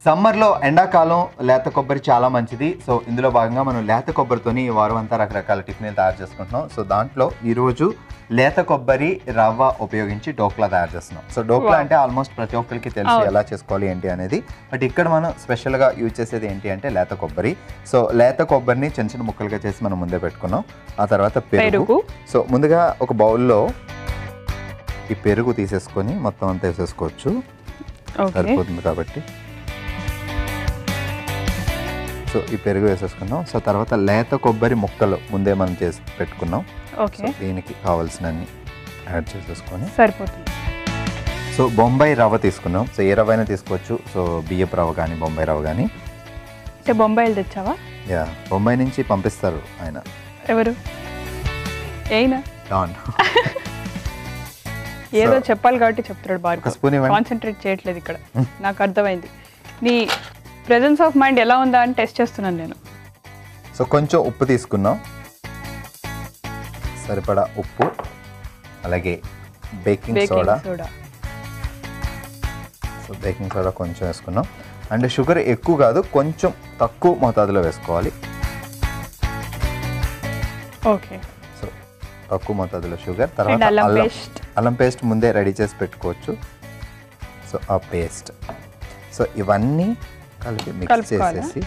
సమ్మర్లో ఎండాకాలం లేత కొబ్బరి చాలా మంచిది సో ఇందులో భాగంగా మనం లేత కొబ్బరితోని ఈ వారం అంతా రకరకాల టిఫిన్లు తయారు చేసుకుంటున్నాం సో దాంట్లో ఈరోజు లేత కొబ్బరి రవ్వ ఉపయోగించి డోక్లా తయారు చేస్తున్నాం సో డోక్లా Wow. అంటే ఆల్మోస్ట్ ప్రతి ఒక్కరికి తెలుసు అవును. ఎలా చేసుకోవాలి ఏంటి అనేది బట్ ఇక్కడ మనం స్పెషల్గా యూజ్ చేసేది ఏంటి అంటే లేత కొబ్బరి సో లేత కొబ్బరిని చిన్న చిన్న ముక్కలుగా చేసి మనం ముందే పెట్టుకున్నాం ఆ తర్వాత పెరుగు పెరుగు సో ముందుగా ఒక బౌల్లో ఈ పెరుగు తీసేసుకొని మొత్తం అంతా వేసేసుకోవచ్చు ఓకే సరిపోతుంది కాబట్టి సో ఈ పెరుగు వేసేసుకున్నాం సో తర్వాత లేత కొబ్బరి ముక్కలు ముందే మనం చేసి పెట్టుకున్నాం ఓకే సో దీనికి కావాల్సినన్ని యాడ్ చేసేసుకొని సరిపోతుంది సో బొంబాయి రవ్వ తీసుకున్నాం సో ఏ రవ్వ అయినా తీసుకోవచ్చు సో బియ్యపు రవ్వ కానీ బొంబాయి రవ్వ కానీ అంటే బొంబాయిలు తెచ్చావా యా బొంబాయి నుంచి పంపిస్తారు ఆయన ఎవరు అయినా డాన్ ఏదో చెప్పాలి కాబట్టి చెప్తున్నాడు ఒక బాగా స్పూన్ ఇవ్వండి కాన్సన్ట్రేట్ చేయట్లేదు ఇక్కడ నాకు అర్థమైంది నీ ప్రెజెన్స్ ఆఫ్ మైండ్ ఎలా ఉందా అని టెస్ట్ చేస్తున్నాను నేను సో కొంచెం ఉప్పు తీసుకున్నాం సరిపడా ఉప్పు అలాగే baking soda baking soda so baking soda కొంచెం వేసుకున్నాం అండ్ షుగర్ ఎక్కువ కాదు కొంచెం తక్కువ మోతాదులో వేసుకోవాలి ఓకే సో తక్కువ మోతాదులో షుగర్ అండ్ తర్వాత అల్లం అల్లం పేస్ట్ అల్లం పేస్ట్ ముందే రెడీ చేసి పెట్టుకోవచ్చు సో ఆ పేస్ట్ సో ఇవన్నీ కలిపి మిక్స్ కలుపుకోవాలా? చేసేసి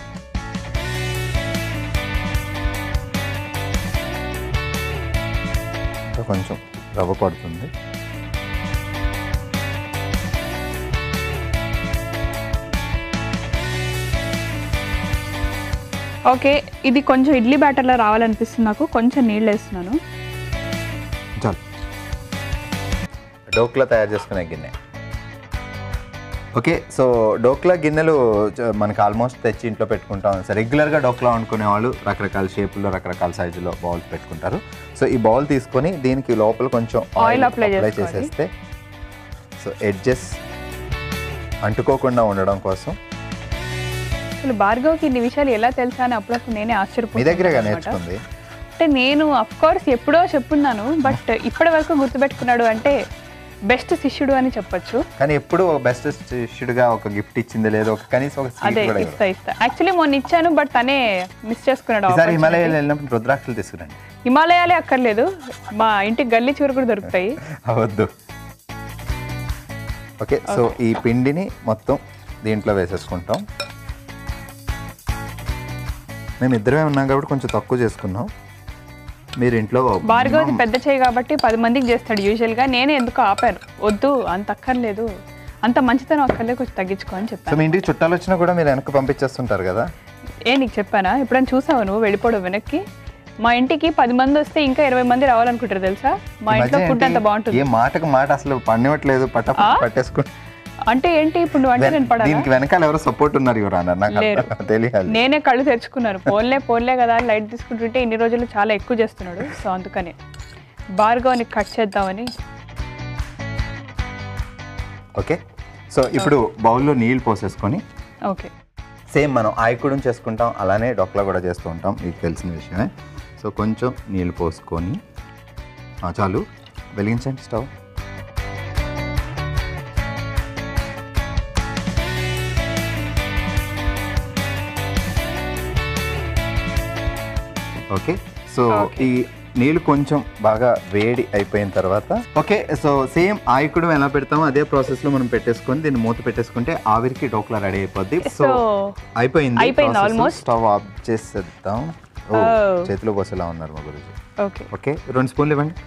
ఇంకా కొంచెం రవ్వ పడుతుంది ఓకే ఇది కొంచెం ఇడ్లీ బ్యాటర్లో రావాలనిపిస్తుంది నాకు కొంచెం నీళ్ళు వేస్తున్నాను చాలు డోక్లా తయారు చేసుకునే గిన్నె ఓకే సో డోక్లా గిన్నెలు చ- మనకి ఆల్మోస్ట్ తెచ్చి ఇంట్లో పెట్టుకుంటాం సో రెగ్యులర్గా డోక్లా వండుకునే వాళ్ళు రకరకాల షేపుల్లో రకరకాల సైజులో బౌల్స్ పెట్టుకుంటారు సో ఈ బౌల్ తీసుకొని దీనికి లోపల కొంచెం Oil apply చేసుకోవాలి. చేసేస్తే సో ఎడ్జెస్ అంటుకోకుండా ఉండడం కోసం అసలు భార్గవ్కి ఇన్ని విషయాలు ఎలా తెలుసా అని అప్పుడప్పుడు నేనే మీ ఆశ్చర్యపోతున్నాను దగ్గరగా అన్నమాట. నేర్చుకుంది అంటే నేను అఫ్ కోర్స్ ఎప్పుడో చెప్పున్నాను బట్ ఇప్పటి వరకు గుర్తుపెట్టుకున్నాడు అంటే బెస్ట్ శిష్యుడు అని చెప్పొచ్చు కానీ ఎప్పుడు బెస్ట్ శిష్యుడిగా ఒక గిఫ్ట్ ఇచ్చింది లేదు ఒక కనీసం ఒక అదే స్వీట్ కూడా ఇవ్వదు. ఇస్తా ఇస్తా యాక్చువల్లీ మొన్న ఇచ్చాను బట్ తనే మిస్ చేసుకున్నాడు ఈసారి opportunity. హిమాలయాలు వెళ్ళినప్పుడు రుద్రాక్షలు తీసుకురండి హిమాలయాలే అక్కర్లేదు మా ఇంటికి గల్లీ చివరి కూడా దొరుకుతాయి అవద్దు ఓకే సో ఈ పిండిని మొత్తం దీంట్లో వేసేసుకుంటాం మేము ఇద్దరమే ఉన్నాం కాబట్టి కొంచెం తక్కువ చేసుకున్నాం మీరు ఇంట్లో భార్గవ్ minimum- పెద్ద చేయి కాబట్టి పది మందికి చేస్తాడు యూజువల్గా నేనే ఎందుకు ఆపాను వద్దు అంత అక్కర్లేదు అంత మంచితనం అక్కర్లేదు కొంచెం తగ్గించుకో అని సో చెప్పాను మీ ఇంటికి చుట్టాలు వచ్చినా కూడా మీరు వెనక్కి పంపించేస్తుంటారు కదా ఏ నీకు చెప్పానా ఎప్పుడైనా చూసావు నువ్వు వెళ్ళిపోవడం వెనక్కి మా ఇంటికి పది మంది వస్తే ఇంకా ఇరవై మంది రావాలనుకుంటారు తెలుసా మా ఈ ఇంట్లో మధ్య ఫుడ్ ఏంటి? అంత బాగుంటుంది ఏ మాటకు మాట అసలు పండివట్లేదు పట్ట ఆ? పట్టేసుకుని అంటే ఏంటి ఇప్పుడు నువ్వు అంటే నేను పడాలా దీనికి వెనకాల ఎవరో సపోర్ట్ ఉన్నారు ఎవరు అన్నారు నాకు లేరు. అర్థం- తెలియాలి నేనే కళ్ళు తెరుచుకున్నాను పోన్లే పోన్లే కదా అని లైట్ తీసుకుంటుంటే ఇన్ని రోజులు చాలా ఎక్కువ చేస్తున్నాడు సో అందుకనే భార్గవ్ని కట్ చేద్దామని ఓకే సో ఇప్పుడు బౌల్లో నీళ్ళు పోసేసుకొని ఓకే సేమ్ మనం ఆయకుడం చేసుకుంటాం అలానే డొక్లా కూడా చేస్తూ ఉంటాం మీకు తెలిసిన విషయమే సో కొంచెం నీళ్ళు పోసుకొని ఆ, చాలు వెలిగించండి స్టవ్ ఓకే సో Okay. ఈ నీళ్ళు కొంచెం బాగా వేడి అయిపోయిన తర్వాత ఓకే సో సేమ్ ఆయకుడు ఎలా పెడతామో అదే ప్రాసెస్ లో మనం పెట్టేసుకొని దీన్ని మూత పెట్టేసుకుంటే ఆవిరికి డోక్లా రెడీ అయిపోద్ది సో సో అయిపోయింది అయిపోయింది almost. స్టవ్ ఆఫ్ చేసేద్దాం ఓ Oh. చేతిలో పోసేలా ఉన్నారు మా గురించి ఓకే ఓకే రెండు స్పూన్లు ఇవ్వండి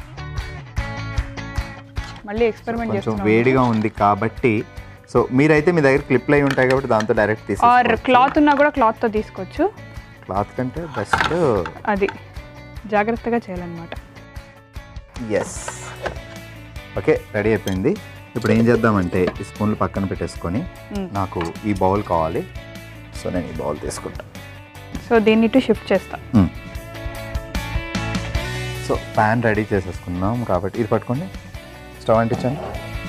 మళ్ళీ ఎక్స్పెరిమెంట్ కొంచెం చేస్తున్నాం వేడిగా ఉంది కాబట్టి సో మీరైతే మీ దగ్గర క్లిప్లు అయి ఉంటాయి కాబట్టి దాంతో డైరెక్ట్ ఆర్ తీసి క్లాత్ ఉన్నా కూడా క్లాత్ తో తీసుకోవచ్చు క్లాత్ కంటే బెస్ట్ అది జాగ్రత్తగా చేయాలన్నమాట ఎస్ ఓకే రెడీ అయిపోయింది ఇప్పుడు ఏం చేద్దామంటే ఈ స్పూన్లు పక్కన పెట్టేసుకొని Mm. నాకు ఈ బౌల్ కావాలి సో నేను ఈ బౌల్ తీసుకుంటా సో దీన్ని ఇటు షిఫ్ట్ చేస్తా Mm. సో ప్యాన్ రెడీ చేసేసుకున్నాం కాబట్టి ఇది పట్టుకోండి స్టవ్ అంటించండి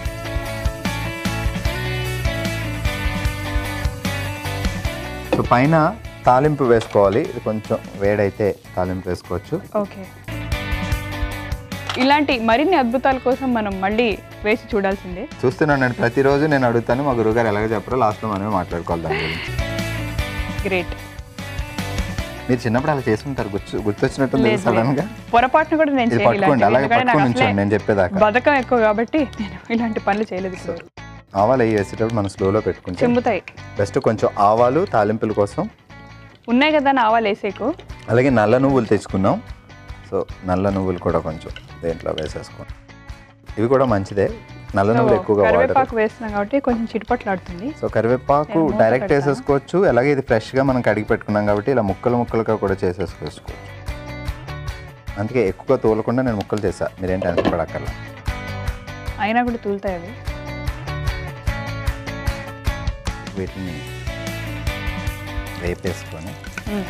సో పైన తాలింపు వేసుకోవాలి ఇది కొంచెం వేడైతే తాలింపు వేసుకోవచ్చు ఓకే ఇలాంటి మరిన్ని అద్భుతాల కోసం మనం మళ్ళీ వేసి చూడాల్సిందే చూస్తున్నాను నేను ప్రతిరోజు నేను అడుగుతాను మా గురువుగారు ఎలాగ చెప్పారో లాస్ట్లో మనమే మాట్లాడుకోవాలి దాని గురించి గ్రేట్ మీరు చిన్నప్పుడు అలా చేస్తుంటారు గుర్తు గుర్తొచ్చినట్టుంది లేదు, సడన్ గా పొరపాటును కూడా నేను ఇది చేయలేదు పట్టుకోండి ఇలాంటివి. అలాగే ఎందుకంటే నాకు పట్టుకొని అసలే ఉంచండి నేను చెప్పేదాకా బద్ధకం ఎక్కువ కాబట్టి నేను ఇలాంటి పనులు చేయలేదు ఇప్పుడు ఆవాలు అవి వేసేటప్పుడు మనం స్లోలో పెట్టుకుంటే చెంబుతాయి బెస్ట్ కొంచెం ఆవాలు తాలింపుల కోసం ఉన్నాయి కదా నా ఆవాలు వేసేకు అలాగే నల్ల నువ్వులు తెచ్చుకున్నాం సో నల్ల నువ్వులు కూడా కొంచెం దేంట్లో వేసేసుకోండి ఇవి కూడా మంచిదే నల్ల నువ్వులు ఎక్కువగా వాడరు కరివేపాకు వేస్తున్నాం కాబట్టి కొంచెం చిటపట్లాడుతుంది సో కరివేపాకు నేను మూత డైరెక్ట్ పెడతాను. వేసేసుకోవచ్చు అలాగే ఇది ఫ్రెష్గా మనం కడిగి పెట్టుకున్నాం కాబట్టి ఇలా ముక్కలు ముక్కలుగా కూడా చేసేసుకోవచ్చు అందుకే ఎక్కువగా తోలకుండా నేను ముక్కలు చేసా మీరేం టెన్షన్ పడక్కర్లా అయినా కూడా తూలుతాయి అవి వీటిని వేపేసుకొని మ్మ్.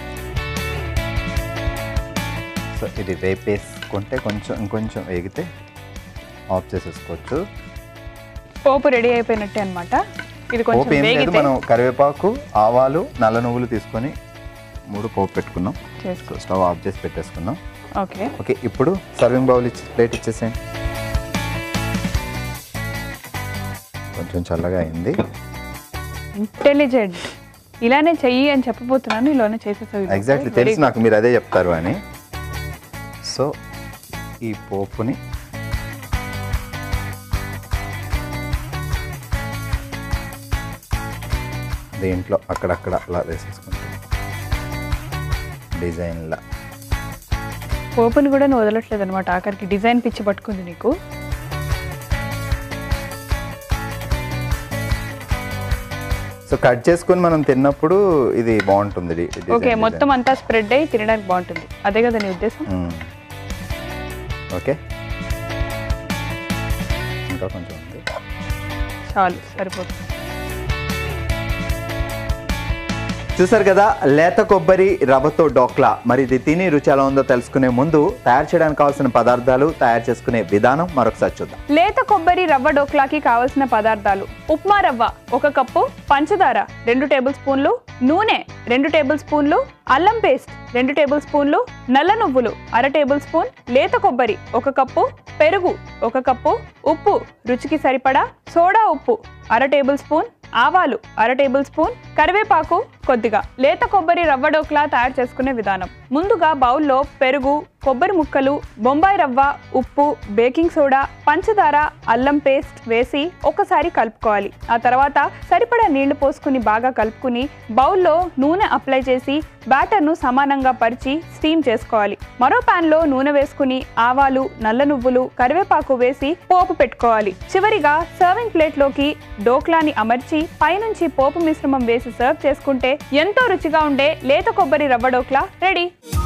సో ఇది వేపేసుకుంటే కొంచెం ఇంకొంచెం వేగితే ఆఫ్ చేసేసుకోవచ్చు పోపు రెడీ అయిపోయినట్టే అన్నమాట ఇది పోపు కొంచెం ఏం లేదు వేగితే మనం కరివేపాకు ఆవాలు నల్ల నువ్వులు తీసుకొని మూడు పోపు పెట్టుకున్నాం చేసుకో సో స్టవ్ ఆఫ్ చేసి పెట్టేసుకున్నాం ఓకే ఓకే ఇప్పుడు సర్వింగ్ బౌల్ ఇచ్చి ప్లేట్ ఇచ్చేసేయండి కొంచెం చల్లగా అయింది ఇంటెలిజెంట్ ఇలానే చెయ్యి అని చెప్పబోతున్నాను ఇలానే చేసేసావు ఈలోపు. ఎగ్జాక్ట్లీ Very తెలుసు నాకు మీరు అదే చెప్తారు అని సో ఈ పోపుని దీంట్లో అక్కడక్కడ అలా వేసేసుకుంటాం డిజైన్లా పోపుని కూడా నువ్వు వదలట్లేదు అనమాట ఆఖరికి డిజైన్ పిచ్చి పట్టుకుంది నీకు సో కట్ చేసుకొని మనం తిన్నప్పుడు ఇది బాగుంటుంది డి- డిజైన్ ఓకే డిజైన్. మొత్తం అంతా స్ప్రెడ్ అయ్యి తినడానికి బాగుంటుంది అదే కదా నీ ఉద్దేశం మ్మ్. ఓకే ఇంకా కొంచెం ఉంది చాలు సరిపోతుంది చూసారు కదా లేత కొబ్బరి రవ్వతో డోక్లా మరి ఇది తిని రుచి ఎలా ఉందో తెలుసుకునే ముందు తయారు చేయడానికి కావాల్సిన పదార్థాలు తయారు చేసుకునే విధానం మరొకసారి చూద్దాం లేత కొబ్బరి రవ్వ డోక్లాకి కావలసిన పదార్థాలు ఉప్మా రవ్వ ఒక కప్పు పంచదార రెండు టేబుల్ స్పూన్లు నూనె రెండు టేబుల్ స్పూన్లు అల్లం పేస్ట్ రెండు టేబుల్ స్పూన్లు నల్ల నువ్వులు అర టేబుల్ స్పూన్ లేత కొబ్బరి ఒక కప్పు పెరుగు ఒక కప్పు ఉప్పు రుచికి సరిపడా సోడా ఉప్పు అర టేబుల్ స్పూన్ ఆవాలు అర టేబుల్ స్పూన్ కరివేపాకు కొద్దిగా లేత కొబ్బరి రవ్వ డోక్లా తయారు చేసుకునే విధానం ముందుగా బౌల్లో పెరుగు కొబ్బరి ముక్కలు బొంబాయి రవ్వ ఉప్పు బేకింగ్ సోడా పంచదార అల్లం పేస్ట్ వేసి ఒకసారి కలుపుకోవాలి ఆ తర్వాత సరిపడా నీళ్లు పోసుకుని బాగా కలుపుకుని బౌల్లో నూనె అప్లై చేసి బ్యాటర్ను సమానంగా పరిచి స్టీమ్ చేసుకోవాలి మరో పాన్ లో నూనె వేసుకుని ఆవాలు నల్ల నువ్వులు కరివేపాకు వేసి పోపు పెట్టుకోవాలి చివరిగా సర్వింగ్ ప్లేట్ లోకి డోక్లాని అమర్చి పైనుంచి పోపు మిశ్రమం వేసి సర్వ్ చేసుకుంటే ఎంతో రుచిగా ఉండే లేత కొబ్బరి రవ్వ డోక్లా రెడీ